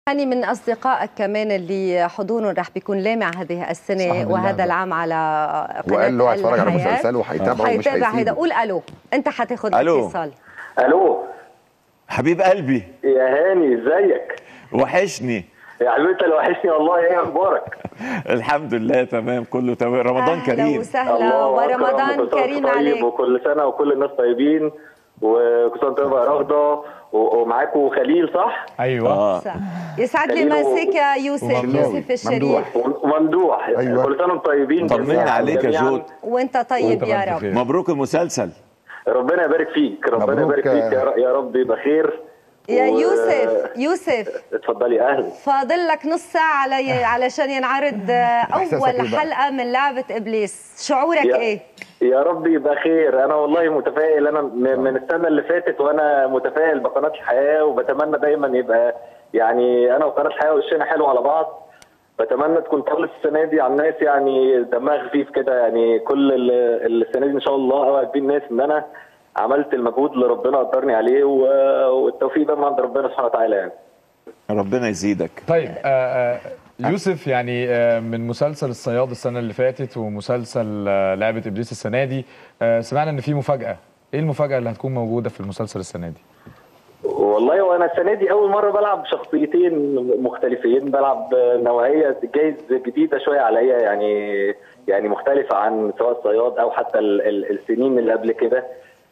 هاني من اصدقائك كمان اللي حضورهم رح بيكون لامع هذه السنه وهذا العام على قناه وقال له هيتفرج على الحياة. مسلسل وهيتابعه ومش حيتابع هيدا هيسيبه قول الو انت حتاخذ ألو. اتصال الو حبيب قلبي يا هاني ازيك وحشني يا حبيبي انت اللي وحشني والله ايه اخبارك الحمد لله تمام كله تمام رمضان أهلا كريم وسهلا الله أكرم، ورمضان وكل سنة كريم وأنت طيب عليك وكل سنه وكل الناس طيبين وكل سنه وانت طيب يا رغده و- ومعاكم خليل صح ايوه اه صح. يسعد لي خليل و- مساك يا يوسف وممدوح. يوسف الشريف ممدوح. وممدوح أيوة. كل سنه وانتم طيبين طمنا جميعاً- عليك يا جميعاً. جود. وانت طيب وأنت يا بألف رب خير. مبروك المسلسل ربنا يبارك فيك ربنا مبروك، يبارك فيك يا ر- يا رب يبقى خير يا و- يوسف يوسف اتفضلي اهلا فاضل لك نص ساعة علي علشان ينعرض إحساسك أول إيه بقى؟ حلقة من لعبة إبليس شعورك يا- إيه؟ يا رب يبقى خير انا والله متفائل انا م- من السنه اللي فاتت وانا متفائل بقناه الحياه وبتمنى دايما يبقى يعني انا وقناه الحياه وشنا حلو على بعض بتمنى تكون طلت السنه دي على الناس يعني دمها خفيف كده يعني كل ال- السنه دي ان شاء الله اوعد بيه الناس ان انا عملت المجهود اللي ربنا قدرني عليه و- والتوفيق ده من عند ربنا سبحانه وتعالى يعني ربنا يزيدك طيب آه، آه، يوسف يعني آه، من مسلسل الصياد السنه اللي فاتت ومسلسل آه، لعبه ابليس السنه دي آه، سمعنا ان في مفاجاه ايه المفاجاه اللي هتكون موجوده في المسلسل السنه دي والله وانا السنه دي اول مره بلعب شخصيتين مختلفين بلعب نوعيه جايز جديده شويه عليا يعني يعني مختلفه عن سواء الصياد او حتى ال ال السنين اللي قبل كده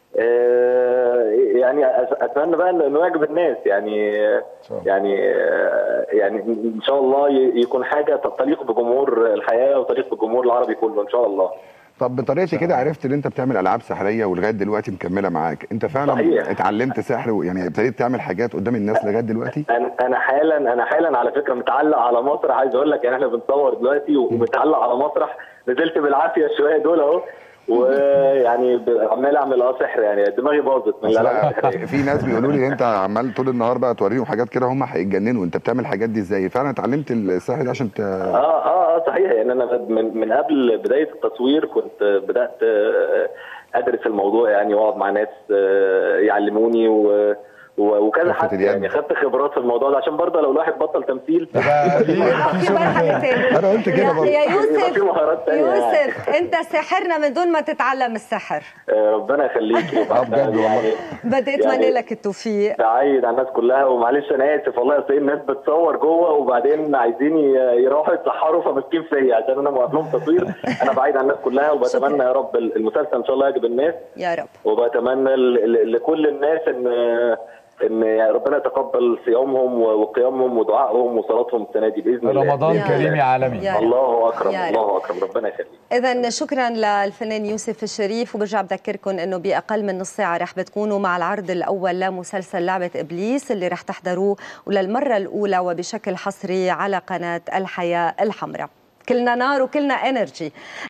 آه، يعني أت- اتمنى بقى انه يعجب الناس يعني يعني آه، يعني ان شاء الله ي- يكون حاجه تليق بجمهور الحياه وتليق بالجمهور العربي كله ان شاء الله طب بطريقتي كده عرفت ان انت بتعمل العاب سحريه ولغايه دلوقتي مكمله معاك انت فعلا صحيح. اتعلمت سحر و- يعني ابتديت تعمل حاجات قدام الناس لغايه دلوقتي انا انا حالا انا حالا على فكره متعلق على مسرح عايز اقول لك يعني احنا بنصور دلوقتي ومتعلق على مسرح نزلت بالعافيه شويه دول اهو ويعني ب- عمال اعمل اه سحر يعني دماغي باظت من الالعاب السحريه في ناس بيقولوا لي انت عمال طول النهار بقى توريهم حاجات كده هم هيتجننوا انت بتعمل الحاجات دي ازاي فعلا اتعلمت السحر ده عشان ت... اه اه اه صحيح يعني انا من من قبل بدايه التصوير كنت بدات آه، ادرس الموضوع يعني واقعد مع ناس آه، يعلموني و و- وكذا كفة حد اليد. يعني خدت خبرات في الموضوع ده عشان برضه لو الواحد بطل تمثيل يبقى في يبقى في مرحلة تانية أنا قلت كده يا- برضه. يا يبقى يوسف في مهارات تانية يعني. يوسف أنت ساحرنا من دون ما تتعلم السحر آه، ربنا يخليك آه، بجد والله. يعني بدي أتمنى يعني- لك التوفيق بعيد عن الناس كلها ومعلش انا اسف والله اصل الناس بتصور جوه وبعدين عايزين ي- يروحوا يتسحروا فماسكين فيا عشان انا موقف لهم تصوير انا بعيد عن الناس كلها وبتمنى شكراً. يا رب المسلسل ان شاء الله يعجب الناس يا رب وبتمنى ل- ل- لكل الناس ان ان يعني ربنا يتقبل صيامهم وقيامهم ودعائهم وصلاتهم السنه دي باذن الله رمضان يا كريم رب. يا عالمي يا رب. الله اكرم يا رب. الله اكرم ربنا يخليك إذا شكرا للفنان يوسف الشريف وبرجع بذكركم إنه بأقل من نص ساعة رح بتكونوا مع العرض الأول لمسلسل لعبة إبليس اللي رح تحضروه وللمرة الأولى وبشكل حصري على قناة الحياة الحمراء كلنا نار وكلنا انرجي